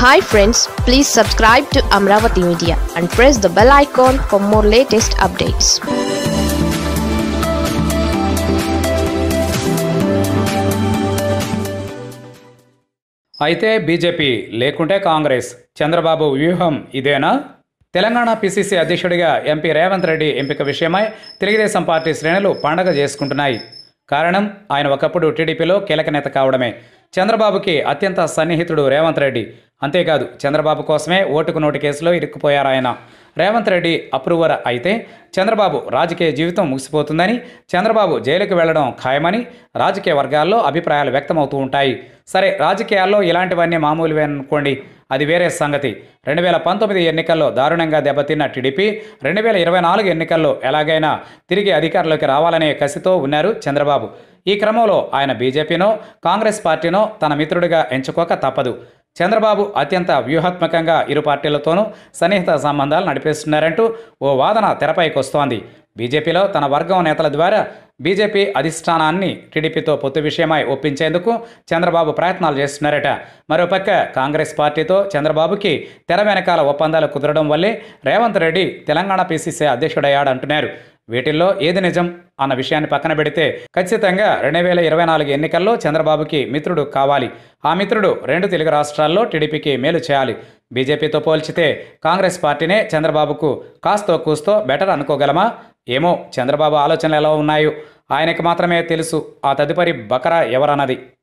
hi friends please subscribe to Amaravati media and press the bell icon for more latest updates అయితే BJP లేకుంటే Congress Chandrababu వ్యూహం ఇదేనా Telangana PCC అధ్యక్షుడిగా MP Revanth Reddy ఎంపిక విషయమై తెలుగుదేశం పార్టీ శ్రేణులు పండగ చేసుకుంటున్నాయి కారణం ఆయన ఒకప్పుడు టీడీపీలో కీలక నేత కావడమే చంద్రబాబుకి అత్యంత సన్నిహితుడు రేవంత్ రెడ్డి అంతేకాదు చంద్రబాబు కోసమే ఓటుకు నోటు కేసులో ఇరుక్కుపోయారు ఆయన రేవంత్ రెడ్డి అప్రూవర్ అయితే చంద్రబాబు రాజకీయ జీవితం ముగిసిపోతుందని చంద్రబాబు జైలుకు వెళ్లడం ఖాయమని రాజకీయ వర్గాల్లో అభిప్రాయాలు వ్యక్తమవుతూ ఉంటాయి సరే రాజకీయాల్లో ఇలాంటివన్నీ మామూలువే అనుకోండి అది వేరే సంగతి రెండు వేల పంతొమ్మిది ఎన్నికల్లో దారుణంగా దెబ్బతిన్న టీడీపీ రెండు వేల ఇరవై నాలుగు ఎన్నికల్లో ఎలాగైనా తిరిగి అధికారంలోకి రావాలనే కసితో ఉన్నారు చంద్రబాబు ఈ క్రమంలో ఆయన బీజేపీనో కాంగ్రెస్ పార్టీనో తన మిత్రుడిగా ఎంచుకోక తప్పదు చంద్రబాబు అత్యంత వ్యూహాత్మకంగా ఇరు పార్టీలతోనూ సన్నిహిత సంబంధాలు నడిపిస్తున్నారంటూ ఓ వాదన తెరపైకి వస్తోంది బీజేపీలో తన వర్గం నేతల ద్వారా బీజేపీ అధిష్టానాన్ని టీడీపీతో పొత్తు విషయమై ఒప్పించేందుకు చంద్రబాబు ప్రయత్నాలు చేస్తున్నారట మరోపక్క కాంగ్రెస్ పార్టీతో చంద్రబాబుకి తెర వెనకాల ఒప్పందాలు కుదరడం వల్లే రేవంత్ రెడ్డి తెలంగాణ పీసీసీ అధ్యక్షుడయ్యాడంటున్నారు వీటిల్లో ఏది నిజం అన్న విషయాన్ని పక్కన పెడితే ఖచ్చితంగా రెండు వేల ఇరవై నాలుగు ఎన్నికల్లో చంద్రబాబుకి మిత్రుడు కావాలి ఆ మిత్రుడు రెండు తెలుగు రాష్ట్రాల్లో టీడీపీకి మేలు చేయాలి బీజేపీతో పోల్చితే కాంగ్రెస్ పార్టీనే చంద్రబాబుకు కాస్తో కూస్తో బెటర్ అనుకోగలమా ఏమో చంద్రబాబు ఆలోచనలు ఎలా ఉన్నాయో ఆయనకి మాత్రమే తెలుసు ఆ తదుపరి బకరా ఎవరన్నది